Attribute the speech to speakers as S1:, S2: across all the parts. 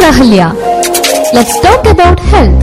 S1: Ahalya. Let's talk about health.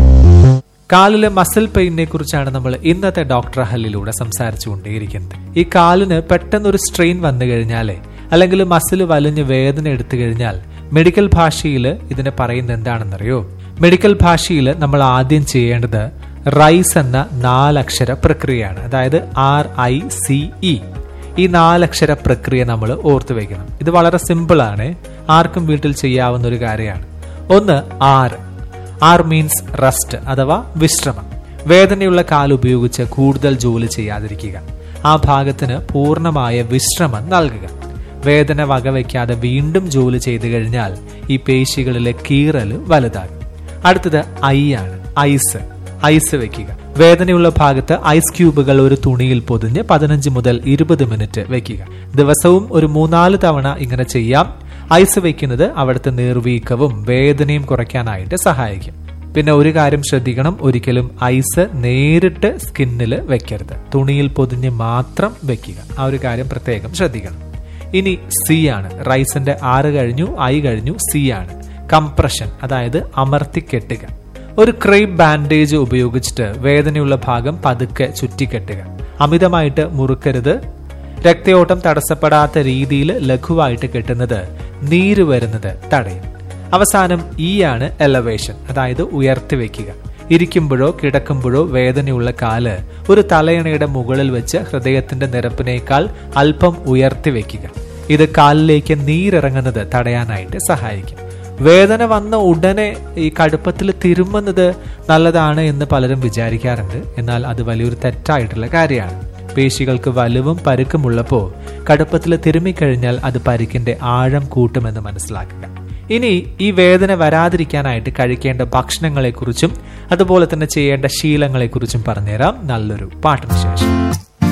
S2: കാലിലെ muscle പെയിനെ കുറിച്ചാണ് നമ്മൾ ഇന്നത്തെ ഡോക്ടർ ഹല്ലിലൂടെ സംസാരിച്ചു കൊണ്ടേയിരിക്കുന്നത് ഈ കാലിന് പെട്ടെന്ന് ഒരു സ്ട്രെയിൻ വന്നു കഴിഞ്ഞാലേ അല്ലെങ്കിൽ മസിൽ വലിഞ്ഞ് വേദന എടുത്തു കഴിഞ്ഞാൽ മെഡിക്കൽ ഭാഷയിൽ ഇതിനെ പറയുന്നത് എന്താണെന്നറിയോ മെഡിക്കൽ ഭാഷയിൽ നമ്മൾ ആദ്യം ചെയ്യേണ്ടത് റൈസ് എന്ന നാലക്ഷര പ്രക്രിയയാണ് അതായത് ആർ ഐ സി ഇ ഈ നാലക്ഷര പ്രക്രിയ നമ്മൾ ഓർത്തു വെക്കണം ഇത് വളരെ സിമ്പിളാണ് ആർക്കും വീട്ടിൽ ചെയ്യാവുന്ന ഒരു കാര്യമാണ് ഒന്ന് ആറ് ആർ മീൻസ് റെസ്റ്റ് അഥവാ വിശ്രമം വേദനയുള്ള കാൽ ഉപയോഗിച്ച് കൂടുതൽ ജോലി ചെയ്യാതിരിക്കുക ആ ഭാഗത്തിന് പൂർണ്ണമായ വിശ്രമം നൽകുക വേദന വകവയ്ക്കാതെ വീണ്ടും ജോലി ചെയ്തു കഴിഞ്ഞാൽ ഈ പേശികളിലെ കീറൽ വലുതാകും അടുത്തത് ഐ ആണ് ഐസ് ഐസ് വെക്കുക വേദനയുള്ള ഭാഗത്ത് ഐസ് ക്യൂബുകൾ ഒരു തുണിയിൽ പൊതിഞ്ഞ് പതിനഞ്ച് മുതൽ ഇരുപത് മിനിറ്റ് വെക്കുക ദിവസവും ഒരു മൂന്നാല് തവണ ഇങ്ങനെ ചെയ്യാം ഐസ് വെക്കുന്നത് അവിടുത്തെ നീർവീക്കവും വേദനയും കുറയ്ക്കാനായിട്ട് സഹായിക്കും പിന്നെ ഒരു കാര്യം ശ്രദ്ധിക്കണം ഒരിക്കലും ഐസ് നേരിട്ട് സ്കിന്നിൽ വെക്കരുത് തുണിയിൽ പൊതിഞ്ഞ് മാത്രം വെക്കുക ആ ഒരു കാര്യം പ്രത്യേകം ശ്രദ്ധിക്കണം ഇനി സി ആണ് റൈസിന്റെ ആറ് കഴിഞ്ഞു ഐ കഴിഞ്ഞു സി ആണ് കംപ്രഷൻ അതായത് അമർത്തി കെട്ടുക ഒരു ക്രൈപ്പ് ബാൻഡേജ് ഉപയോഗിച്ചിട്ട് വേദനയുള്ള ഭാഗം പതുക്കെ ചുറ്റിക്കെട്ടുക അമിതമായിട്ട് മുറുക്കരുത് രക്തയോട്ടം തടസ്സപ്പെടാത്ത രീതിയിൽ ലഘുവായിട്ട് കെട്ടുന്നത് നീര് വരുന്നത് തടയും അവസാനം ഈ ആണ് എലവേഷൻ അതായത് ഉയർത്തി വെക്കുക ഇരിക്കുമ്പോഴോ കിടക്കുമ്പോഴോ വേദനയുള്ള കാല് ഒരു തലയണയുടെ മുകളിൽ വെച്ച് ഹൃദയത്തിന്റെ നിരപ്പിനേക്കാൾ അല്പം ഉയർത്തി വെക്കുക ഇത് കാലിലേക്ക് നീരിറങ്ങുന്നത് തടയാനായിട്ട് സഹായിക്കും വേദന വന്ന ഉടനെ ഈ കടുപ്പത്തിൽ തിരുമുന്നത് നല്ലതാണ് എന്ന് പലരും വിചാരിക്കാറുണ്ട് എന്നാൽ അത് വലിയൊരു തെറ്റായിട്ടുള്ള കാര്യമാണ് പേശികൾക്ക് വലുവും പരുക്കുമുള്ളപ്പോൾ കടുപ്പത്തിൽ തിരുമ്മിക്കഴിഞ്ഞാൽ അത് പരിക്കിന്റെ ആഴം കൂട്ടുമെന്ന് മനസ്സിലാക്കുക ഇനി ഈ വേദന വരാതിരിക്കാനായിട്ട് കഴിക്കേണ്ട ഭക്ഷണങ്ങളെക്കുറിച്ചും അതുപോലെ തന്നെ ചെയ്യേണ്ട ശീലങ്ങളെക്കുറിച്ചും പറഞ്ഞുതരാം നല്ലൊരു പാട്ടിന് ശേഷം